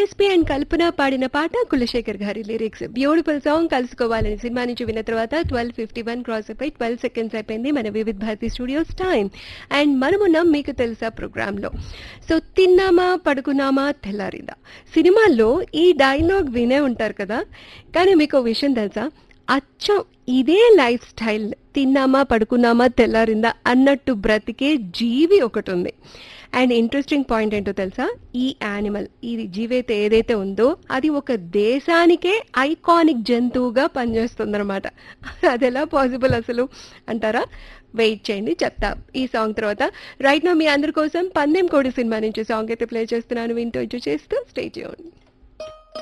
SP and కల్పన పాడిన పాట కులశేఖర్ గారి లిరిక్స్ బ్యూటిఫుల్ సాంగ్ కలుసుకోవాలని సినిమా నుంచి విన్న తర్వాత ట్వెల్వ్ ఫిఫ్టీ వన్ క్రాస్ అయిపోయి ట్వెల్వ్ సెకండ్స్ అయిపోయింది మన Vividh Bharati studios time and మనమున్నాం మీకు తెలుసా ప్రోగ్రాంలో సో తిన్నామా పడుకున్నామా తెల్లారిందా సినిమాల్లో ఈ డైలాగ్ వినే ఉంటారు కదా కానీ మీకు ఓ విషయం తెలుసా అచ్చం ఇదే లైఫ్ స్టైల్ తిన్నామా పడుకున్నామా తెల్లారిందా అన్నట్టు బ్రతికే జీవి ఒకటి ఉంది అండ్ ఇంట్రెస్టింగ్ పాయింట్ ఏంటో తెలుసా ఈ యానిమల్ ఈ జీవైతే ఏదైతే ఉందో అది ఒక దేశానికే ఐకానిక్ జంతువుగా పనిచేస్తుందన్నమాట అది ఎలా పాసిబుల్ అసలు అంటారా వెయిట్ చేయండి చెప్తా ఈ సాంగ్ తర్వాత రైట్ నా మీ అందరి కోసం పందెం కోడి సినిమా నుంచి సాంగ్ అయితే ప్లే చేస్తున్నాను వింటూ చేస్తూ స్టే చేయండి